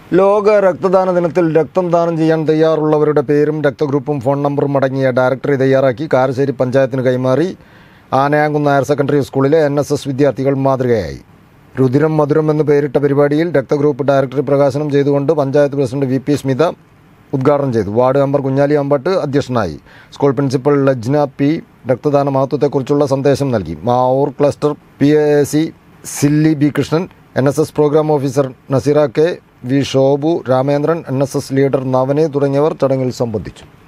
ലോക രക്തദാന ദിനത്തിൽ രക്തം ദാനം ചെയ്യാൻ തയ്യാറുള്ളവരുടെ പേരും രക്തഗ്രൂപ്പും ഫോൺ നമ്പറും അടങ്ങിയ ഡയറക്ടറി തയ്യാറാക്കി കാരശ്ശേരി പഞ്ചായത്തിന് കൈമാറി ആനയാങ്കുന്ന് ഹയർ സെക്കൻഡറി സ്കൂളിലെ എൻ എസ് എസ് വിദ്യാർത്ഥികൾ മാതൃകയായി രുതിരം മധുരം എന്ന് പേരിട്ട പരിപാടിയിൽ രക്തഗ്രൂപ്പ് ഡയറക്ടറി പ്രകാശനം ചെയ്തുകൊണ്ട് panchayat president V P Smitha ഉദ്ഘാടനം ചെയ്തു വാർഡ് മെമ്പർ കുഞ്ഞാലി അമ്പാട്ട് അധ്യക്ഷനായി സ്കൂൾ പ്രിൻസിപ്പൽ ലജ്ന പി രക്തദാന മഹത്വത്തെക്കുറിച്ചുള്ള സന്ദേശം നൽകി Mavoor cluster P A C സില്ലി B Krishnan N S S programme officer Nazeera K V Shobu Ramendran N S S leader നവനെ തുടങ്ങിയവർ ചടങ്ങിൽ സംബന്ധിച്ചു